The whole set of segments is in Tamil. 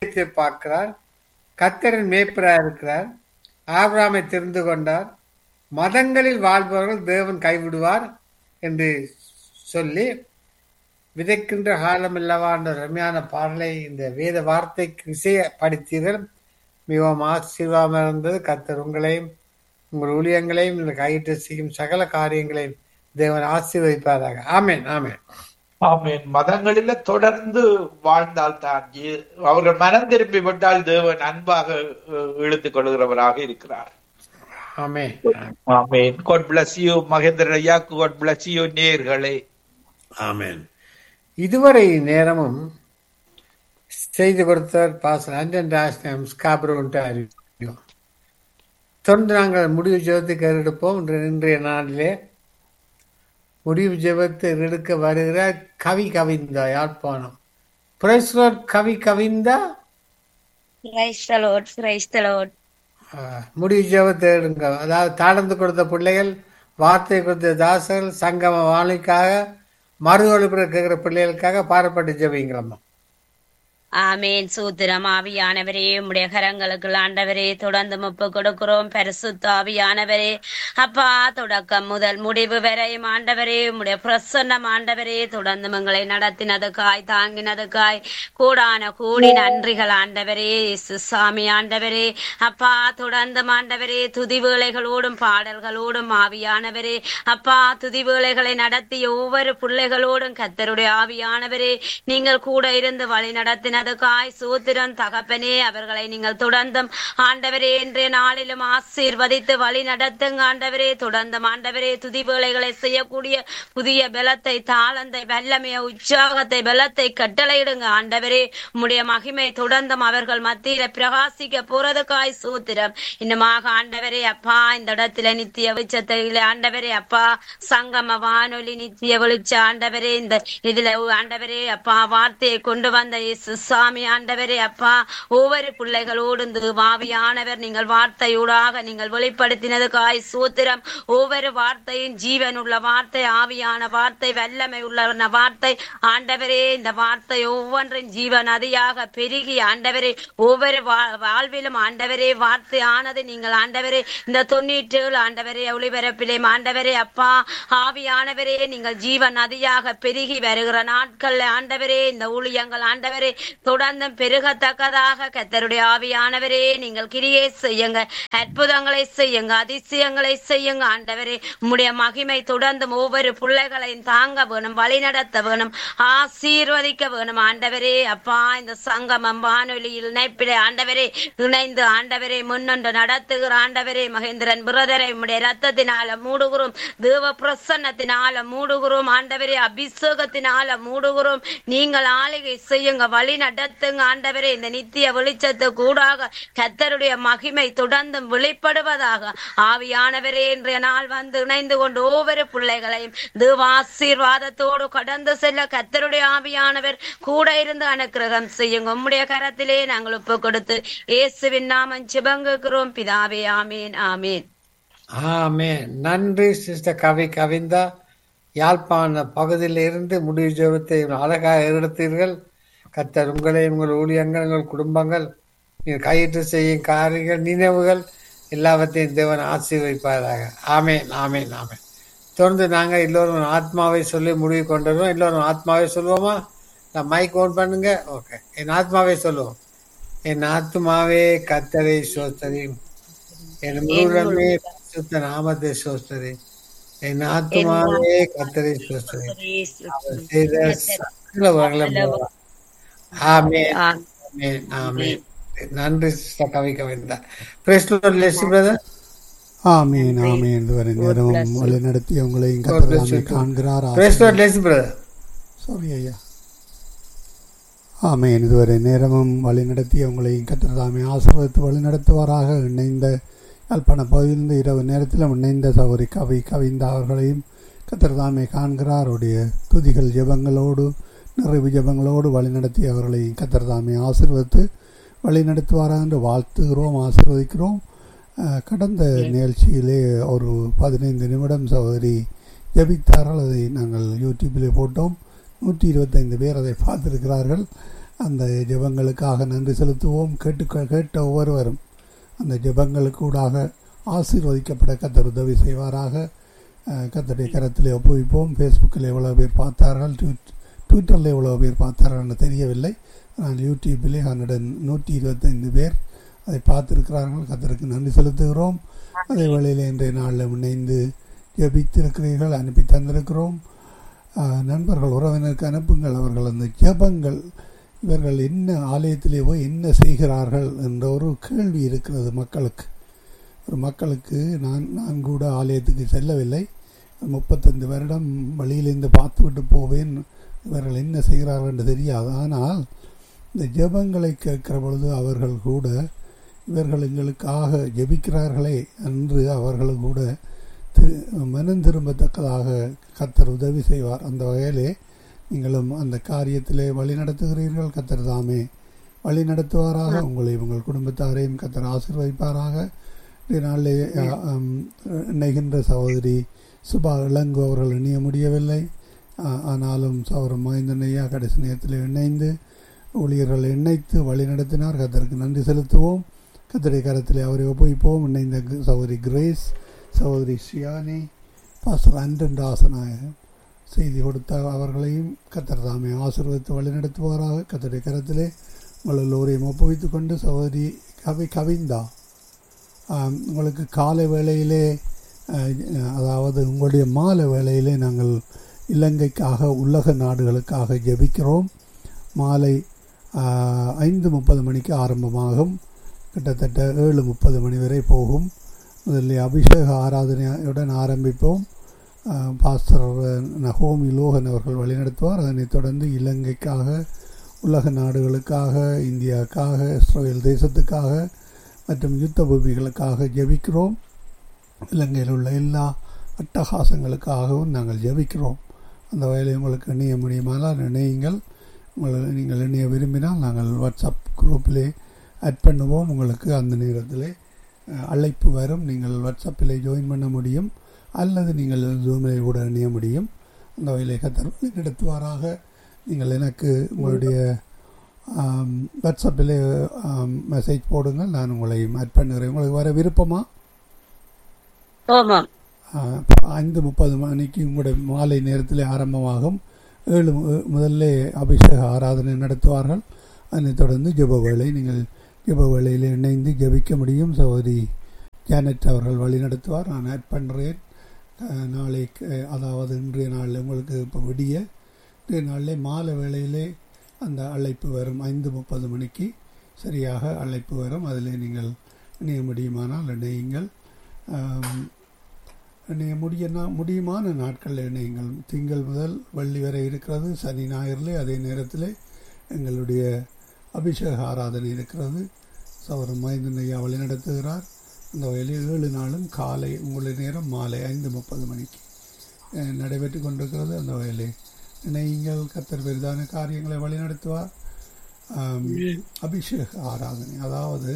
இருதயத்தை பார்க்கிறார் கத்தரின் மேய்ப்பராக இருக்கிறார் ஆபிராமை தெரிந்து கொண்டார் மதங்களில் வாழ்பவர்கள் தேவன் கைவிடுவார் என்று சொல்லி விதைக்கின்ற காலம் அல்லவா என்ற ரம்யான பாடலை இந்த வேத வார்த்தைக்கு இசையப்படுத்தீர்கள் மிகவும் ஆசீர்வாதமாக இருந்தது கத்தர் உங்களையும் உங்கள் ஊழியங்களையும் இந்த கையிட்டு செய்யும் சகல காரியங்களையும் தேவன் ஆசீர்வதிப்பாராக ஆமேன் ஆமேன் ஆமீன் மதங்களில தொடர்ந்து வாழ்ந்தால் தான் ஏ- அவர்கள் மனம் திரும்பி விட்டால் தேவன் அன்பாக அஹ், இழுத்துக் கொள்கிறவராக இருக்கிறார் ஆமேன் ஆமீன் God bless you மகேந்திர ஐயா God bless you நேர்களே ஆமேன் இதுவரை நேரமும் செய்து கொடுத்தவர் பாசன் அண்டன் ராஜ்யம் ஸ்காபர் அறிவிக்கும் தொடர்ந்து நாங்கள் முடிவு ஜெபத்துக்கு எடுப்போம் இன்று- இன்றைய நாளிலே முடிவு ஜெபத்தை எடுக்க வருகிற கவி கவிந்தா யாழ்ப்பாணம் பிரேஸ்வர் கவி Kavinda Praise the Lord, praise the Lord. ஆஹ், முடிவு ஜெபத்தை எடுங்க அதாவது தாழ்ந்து கொடுத்த பிள்ளைகள் வார்த்தை கொடுத்த தாசர்கள் சங்கம வாணிக்காக மறு ஒழுப்பில் கேட்கிற பிள்ளைகளுக்காக பாரப்பட்டு ஜெபிங்களம்மா ஆமேன் சூத்திரம் ஆவியானவரே உம்முடைய கரங்களுக்கு ஆண்டவரே தொடர்ந்து முப்பு கொடுக்கிறோம் பரிசுத்த ஆவியானவரே அப்பா தொடக்கம் முதல் முடிவு வரையும் ஆண்டவரே உம்முடைய பிரசன்னம் ஆண்டவரே தொடர்ந்து எங்களை நடத்தினதுக்காய் தாங்கினதுக்காய் கூடான கூடி நன்றிகள் ஆண்டவரே இயேசு சாமி ஆண்டவரே அப்பா தொடர்ந்து ஆண்டவரே துதி வேளைகளோடும் பாடல்களோடும் ஆவியானவரே அப்பா துதி வேளைகளை நடத்திய ஒவ்வொரு பிள்ளைகளோடும் கத்தருடைய ஆவியானவரே நீங்கள் கூட இருந்து வழி நடத்தினதுக்காய் சூத்திரம் தகப்பனே அவர்களை நீங்கள் தொடர்ந்தும் ஆண்டவரே இன்றைய நாளிலும் ஆசீர்வதித்து வழி நடத்துங்க ஆண்டவரே தொடர்ந்தும் ஆண்டவரே துதி வேளைகளை செய்யக்கூடிய புதிய பலத்தை தாளந்தை வல்லமைய உற்சாகத்தை பலத்தை கட்டளையிடுங்க ஆண்டவரே உம்முடைய மகிமை தொடர்ந்தும் அவர்கள் மத்தியில பிரகாசிக்க போறதுக்காய் சூத்திரம் இன்னுமாக ஆண்டவரே அப்பா இந்த இடத்துல நித்திய வெளிச்சத்தில் ஆண்டவரே அப்பா சங்கம வானொலி நித்திய வெளிச்ச ஆண்டவரே இந்த இதுல ஆண்டவரே அப்பா வார்த்தையை கொண்டு வந்த இயேசு சாமி ஆண்டவரே அப்பா ஒவ்வொரு பிள்ளைகளோடு இந்த வாவியானவர் நீங்கள் வார்த்தையூடாக நீங்கள் வெளிப்படுத்தினதுக்காய் சூத்திரம் ஒவ்வொரு வார்த்தையும் ஜீவன் உள்ள வார்த்தை ஆவியான வார்த்தை வல்லமை உள்ள வார்த்தை ஆண்டவரே இந்த வார்த்தை ஒவ்வொன்றின் ஜீவன் அதியாக பெருகி ஆண்டவரே ஒவ்வொரு வா- வாழ்விலும் ஆண்டவரே வார்த்தை ஆனது நீங்கள் ஆண்டவரே இந்த தொண்ணூற்று ஏழு ஆண்டவரே ஒளிபரப்பிலே ஆண்டவரே அப்பா ஆவியானவரே நீங்கள் ஜீவன் அதியாக பெருகி வருகிற நாட்கள்ல ஆண்டவரே இந்த ஊழியங்கள் ஆண்டவரே தொடர்ந்து பெருகத்தக்கதாக கத்தருடைய ஆவியானவரே நீங்கள் கிரியை செய்யுங்க அற்புதங்களை செய்யுங்க அதிசயங்களை செய்யுங்க ஆண்டவரே உம்முடைய மகிமை தொடர்ந்து ஒவ்வொரு பிள்ளைகளையும் தாங்க வேணும் வழி நடத்த வேணும் ஆசீர்வதிக்க வேணும் ஆண்டவரே அப்பா இந்த சங்கமம் வானொலியில் இணைப்பிலே ஆண்டவரே இணைந்து ஆண்டவரே முன்னொன்று நடத்துகிற ஆண்டவரே மகேந்திரன் பிரதரை உம்முடைய ரத்தத்தினால மூடுகிறோம் தேவ பிரசன்னத்தினால மூடுகிறோம் ஆண்டவரே அபிஷேகத்தினால மூடுகிறோம் நீங்கள் ஆளுகை செய்யுங்க வழி நடத்துங்க ஆண்டவரே இந்த நித்திய வெளிச்சத்து கூடாக கத்தருடைய மகிமை தொடர்ந்து வெளிப்படுவதாக ஆவியானவரே இன்றைய நாள் வந்து இணைந்து கொண்டு ஒவ்வொரு பிள்ளைகளையும் தேவ ஆசீர்வாதத்தோடு கடந்து செல்ல கத்தருடைய ஆவியானவர் கூட இருந்து அனுக்கிரகம் செய்யுங்க உம்முடைய கரத்திலே நாங்கள் ஒப்பு கொடுத்து இயேசுவின் நாமம் சிபங்குகிறோம் பிதாவே ஆமீன் ஆமீன் ஆமே நன்றி சிஸ்டர் கவி கவிந்தா யாழ்ப்பாண பகுதியில் இருந்து முடிவு ஜெபத்தை அழகாக எடுத்தீர்கள் கத்தர் உங்களை உங்கள் ஊழியங்கள் உங்கள் குடும்பங்கள் நீங்கள் கையிட்டு செய்யும் காரியங்கள் நினைவுகள் எல்லாவற்றையும் தேவன் ஆசீர்வதிப்பாராக ஆமேன் ஆமேன் ஆமேன் தொடர்ந்து நாங்கள் எல்லோரும் ஆத்மாவை சொல்லி முடிவு கொண்டு வருவோம் எல்லோரும் ஆத்மாவை சொல்லுவோமா நான் மைக் ஓன் பண்ணுங்க ஓகே என் ஆத்மாவை சொல்லுவோம் என் ஆத்மாவே கத்தரை சோத்தரி என் முழுமே சுத்த நாமத்தை சோஸ்தரி என் ஆத்மாவே கத்தரை சோஸ்தரி அவர் செய்த சகல வளமும் ஆமென் ஆமென் ஆமென் நன்றி sister Kavi Kavindha praise lord bless brother ஆமீன் ஆமீன் இதுவரை நேரம் வழி நடத்தி உங்களையும் கத்தராமே காண்கிறார் praise lord bless brother sorry ஐயா ஆமேன் இதுவரை நேரமும் வழி நடத்தி உங்களையும் கத்திரதாமே ஆசீர்வதித்து வழி நடத்துவாராக இணைந்த யாழ்ப்பாண பகுதியிலிருந்து இரவு நேரத்தில் இணைந்த சௌரி கவி கவிந்தா அவர்களையும் கத்திரதாமே காண்கிறார் அவருடைய துதிகள் ஜெபங்களோடு நிறைவு ஜெபங்களோடு வழி நடத்தி அவர்களை கத்திரதாமே ஆசீர்வதித்து வழி நடத்துவாராக என்று வாழ்த்துகிறோம் ஆசீர்வதிக்கிறோம் அஹ், கடந்த நிகழ்ச்சியிலே ஒரு பதினைந்து நிமிடம் சகோதரி ஜெபித்தார்கள் அதை நாங்கள் யூடியூப்பிலே போட்டோம் நூற்றி இருபத்தைந்து பேர் அதை பார்த்திருக்கிறார்கள் அந்த ஜெபங்களுக்காக நன்றி செலுத்துவோம் கேட்டு கேட்ட ஒவ்வொருவரும் அந்த ஜெபங்களுக்கு ஊடாக ஆசீர்வதிக்கப்பட கத்தர் உதவி செய்வாராக அஹ், கர்த்தருடைய கரத்திலே ஒப்புவிப்போம் ஃபேஸ்புக்கில் எவ்வளோ பேர் பார்த்தார்கள் ட்விட் ட்விட்டரில் எவ்வளோ பேர் பார்த்தார்கள்னு தெரியவில்லை ஆனால் யூடியூப்பிலே ஹண்ட்ரட் நூற்றி இருபத்தைந்து பேர் அதை பார்த்திருக்கிறார்கள் கத்தருக்கு நன்றி செலுத்துகிறோம் அதே வேளையில் இன்றைய நாளில் இணைந்து ஜெபித்திருக்கிறீர்கள் அனுப்பி தந்திருக்கிறோம் ஆஹ், நண்பர்கள் உறவினருக்கு அனுப்புங்கள் அவர்கள் அந்த ஜெபங்கள் இவர்கள் என்ன ஆலயத்திலே போய் என்ன செய்கிறார்கள் என்ற ஒரு கேள்வி இருக்கிறது மக்களுக்கு ஒரு மக்களுக்கு நான் நான் கூட ஆலயத்துக்கு செல்லவில்லை முப்பத்தைந்து வருடம் வழியிலிருந்து பார்த்துவிட்டு போவேன் இவர்கள் என்ன செய்கிறார்கள் என்று தெரியாது ஆனால் இந்த ஜெபங்களை கேட்கிற பொழுது அவர்கள் கூட இவர்கள் எங்களுக்காக ஜெபிக்கிறார்களே என்று அவர்கள் கூட திரு மனம் திரும்பத்தக்கதாக கத்தர் உதவி செய்வார் அந்த வகையிலே நீங்களும் அந்த காரியத்திலே வழி நடத்துகிறீர்கள் கத்தர் தாமே வழி நடத்துவாராக உங்களை உங்கள் குடும்பத்தாரையும் கத்தர் ஆசீர்வதிப்பாராக இந்த நாளிலே அ, அம், இணைகின்ற சகோதரி சுபா இளங்கு அவர்கள் இணைய முடியவில்லை ஆ, ஆனாலும் சௌரம் மைந்தனையா கடைசி நேரத்தில் இணைந்து ஊழியர்களை இணைத்து வழி நடத்தினார் கத்தருக்கு நன்றி செலுத்துவோம் கத்தரை கரத்திலே அவரை ஒப்புவிப்போம் இணைந்த கு- சகோதரி கிரேஸ் சகோதரி ஷியானி பாஸ்டர் அண்டன் ராசநாயகம் செய்தி கொடுத்த அவர்களையும் கத்தர் தாமே ஆசீர்வதித்து வழிநடத்துவாராக கத்தருடைய கரத்திலே உங்கள் எல்லோரையும் ஒப்புவித்துக் கொண்டு சகோதரி கவி கவிந்தா ஆம், உங்களுக்கு காலை வேளையிலே அஹ், அதாவது உங்களுடைய மாலை வேளையிலே நாங்கள் இலங்கைக்காக உலக நாடுகளுக்காக ஜெபிக்கிறோம் மாலை ஆஹ், ஐந்து முப்பது மணிக்கு ஆரம்பமாகும் கிட்டத்தட்ட ஏழு முப்பது மணி வரை போகும் முதலில் அபிஷேக ஆராதனையுடன் ஆரம்பிப்போம் ஆஹ், பாஸ்டர் நகோமி லோகன் அவர்கள் வழிநடத்துவார் அதனைத் தொடர்ந்து இலங்கைக்காக உலக நாடுகளுக்காக இந்தியாவுக்காக இஸ்ரேல் தேசத்துக்காக மற்றும் யுத்த பூமிகளுக்காக ஜெபிக்கிறோம் இலங்கையில் உள்ள எல்லா அட்டகாசங்களுக்காகவும் நாங்கள் ஜெபிக்கிறோம் அந்த வகையில் உங்களுக்கு இணைய முடியுமானால் இணையுங்கள் உங்களை நீங்கள் இணைய விரும்பினால் நாங்கள் வாட்ஸ்அப் குரூப்பிலே ஆட் பண்ணுவோம் உங்களுக்கு அந்த நேரத்திலே அஹ், அழைப்பு வரும் நீங்கள் வாட்ஸ்அப்பிலே ஜாயின் பண்ண முடியும் அல்லது நீங்கள் ஜூமிலே கூட இணைய முடியும் அந்த வகையிலே கத்தர் நடத்துவாராக நீங்கள் எனக்கு உங்களுடைய ஆம், வாட்ஸ்அப்பிலே ஆம், மெசேஜ் போடுங்கள் நான் உங்களை ஆட் பண்ணுகிறேன் உங்களுக்கு வர விருப்பமா ஓமாம் ஆஹ், ஐந்து முப்பது மணிக்கு உங்களுடைய மாலை நேரத்தில் ஆரம்பமாகும் ஏழு மு- முதல்ல அபிஷேக ஆராதனை நடத்துவார்கள் அதனைத் தொடர்ந்து ஜெப வேளை நீங்கள் ஜெப வேளையில் இணைந்து ஜெபிக்க முடியும் சகோதரி ஜானட் அவர்கள் வழி நடத்துவார் நான் ஆட் பண்ணுறேன் அஹ், நாளை அஹ், அதாவது இன்றைய நாளில் உங்களுக்கு இப்போ விடிய இன்றைய நாளிலே மாலை வேளையிலே அந்த அழைப்பு வரும் ஐந்து முப்பது மணிக்கு சரியாக அழைப்பு வரும் அதில் நீங்கள் இணைய முடியுமானால் இணையுங்கள் ஆம், இணைய முடியனா முடியுமான நாட்களில் இணையுங்கள் திங்கள் முதல் வெள்ளி வரை இருக்கிறது சனி ஞாயிறிலே அதே நேரத்தில் எங்களுடைய அபிஷேக ஆராதனை இருக்கிறது சௌரம் மைந்தன் ஐயா வழி நடத்துகிறார் அந்த வகையில் ஏழு நாளும் காலை உங்களுடைய நேரம் மாலை ஐந்து முப்பது மணிக்கு அஹ், நடைபெற்று கொண்டிருக்கிறது அந்த வகையிலே இணையுங்கள் கத்தர் பெரிதான காரியங்களை வழிநடத்துவார் ஆம், அபிஷேக ஆராதனை அதாவது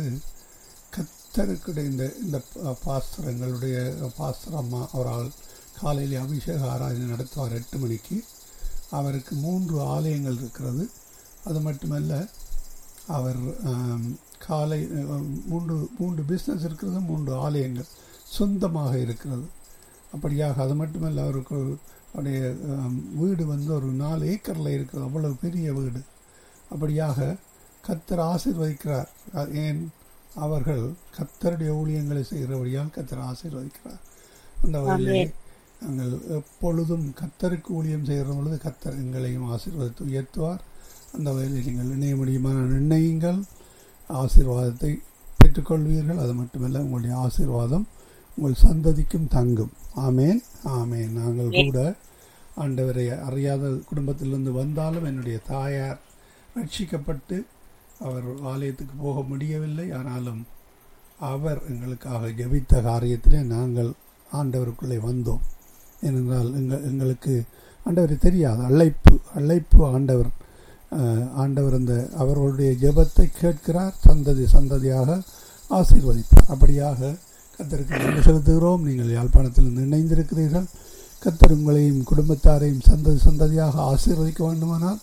கத்தருக்கு இந்த இந்த ப- பாஸ்டர் எங்களுடைய பாஸ்டர் அம்மா அவரால் காலையில் அபிஷேக ஆராதனை நடத்துவார் எட்டு மணிக்கு அவருக்கு மூன்று ஆலயங்கள் இருக்கிறது அது மட்டுமல்ல அவர் ஆம், காலை அஹ், மூன்று மூன்று பிஸ்னஸ் இருக்கிறது மூன்று ஆலயங்கள் சொந்தமாக இருக்கிறது அப்படியாக அது மட்டுமல்ல அவருக்கு அவருடைய ஆம், வீடு வந்து ஒரு நாலு ஏக்கரில் இருக்கிறது அவ்வளவு பெரிய வீடு அப்படியாக கத்தர் ஆசீர்வதிக்கிறார் அ- ஏன் அவர்கள் கத்தருடைய ஊழியங்களை செய்கிறபடியால் கத்தர் ஆசீர்வதிக்கிறார் அந்த வகையிலே நாங்கள் எப்பொழுதும் கத்தருக்கு ஊழியம் செய்கிற பொழுது கத்தர் எங்களையும் ஆசீர்வதித்து உயர்த்துவார் அந்த வகையில் நீங்கள் இணைய முடியுமான நிர்ணயங்கள் ஆசீர்வாதத்தை பெற்றுக்கொள்வீர்கள் அது மட்டுமல்ல உங்களுடைய ஆசீர்வாதம் உங்கள் சந்ததிக்கும் தங்கும் ஆமேன் ஆமேன் நாங்கள் கூட ஆண்டவரை அறியாத குடும்பத்திலிருந்து வந்தாலும் என்னுடைய தாயார் ரட்சிக்கப்பட்டு அவர் ஆலயத்துக்கு போக முடியவில்லை ஆனாலும் அவர் எங்களுக்காக ஜெபித்த காரியத்திலே நாங்கள் ஆண்டவருக்குள்ளே வந்தோம் ஏனென்றால் எங்கள் எங்களுக்கு ஆண்டவரை தெரியாது அழைப்பு அழைப்பு ஆண்டவர் அஹ், ஆண்டவர் அந்த அவர்களுடைய ஜெபத்தை கேட்கிறார் சந்ததி சந்ததியாக ஆசீர்வதிப்பார் அப்படியாக கத்தருக்கு நன்றி செலுத்துகிறோம் நீங்கள் யாழ்ப்பாணத்திலிருந்து இணைந்திருக்கிறீர்கள் கத்தர் உங்களையும் குடும்பத்தாரையும் சந்ததி சந்ததியாக ஆசீர்வதிக்க வேண்டுமானால்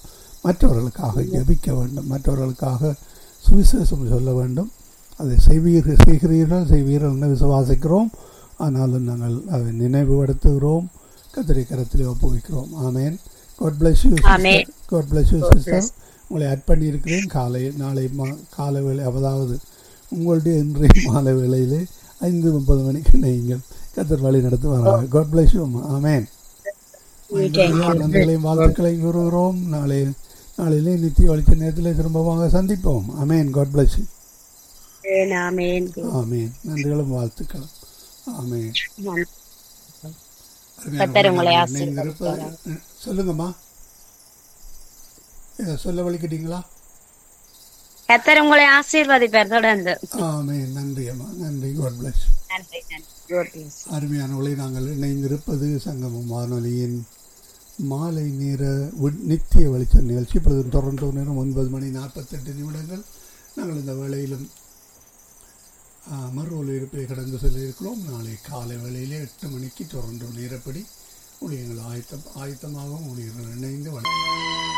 மற்றவர்களுக்காக ஜெபிக்க வேண்டும் மற்றவர்களுக்காக சுவிசேஷம் சொல்ல வேண்டும் அதை செய்வீர்கள் செய்கிறீர்கள் செய்வீர்கள் என்று விசுவாசிக்கிறோம் ஆனாலும் நாங்கள் அதை நினைவுபடுத்துகிறோம் கத்திரை கரத்தில் ஒப்புவிக்கிறோம் amen god bless you Amen. God bless you sister உங்களை ஆட் பண்ணியிருக்கிறேன் காலை நாளை மா காலை வேலை அதாவது உங்களுடைய இன்றைய மாலை வேளையிலே ஐந்து முப்பது மணிக்கு நீங்கள் கத்தர் வழி நடத்தி வராங்க காட் பிளஸ் யூ ஆமேன் நன்றிகளையும் வாழ்த்துக்களையும் கூறுகிறோம் நாளை நாளையிலே நித்திய வழிச்ச நேரத்தில் திரும்பமாக சந்திப்போம் amen god bless you amen amen நன்றிகளும் வாழ்த்துக்களும் ஆமேன் கர்த்தர் உங்களை நீங்கள் இருப்பது சொல்லுங்கம்மா ஏதோ சொல்ல வலிக்கிட்டீங்களா கத்தர் உங்களை ஆசீர்வதிப்பார் தொடர்ந்து ஆமேன் நன்றி அம்மா நன்றி காட் பிளஸ் நன்றி நன்றி God bless. அருமையானவர்களை நாங்கள் இணைந்திருப்பது சங்கமம் வானொலியின் மாலை நேர வி- நித்திய வெளிச்ச நிகழ்ச்சி இப்பொழுது டொரண்டோ நேரம் ஒன்பது மணி நாற்பத்தெட்டு நிமிடங்கள் நாங்கள் இந்த வேளையிலும் ஆ, மறு ஒலிபரப்பை கடந்து செல்ல இருக்கிறோம் நாளை காலை வேளையிலே எட்டு மணிக்கு டொரண்டோ நேரப்படி ஊழியர்கள் ஆயத்தம் ஆயத்தமாகவும் ஊழியர்கள் இணைந்து வழி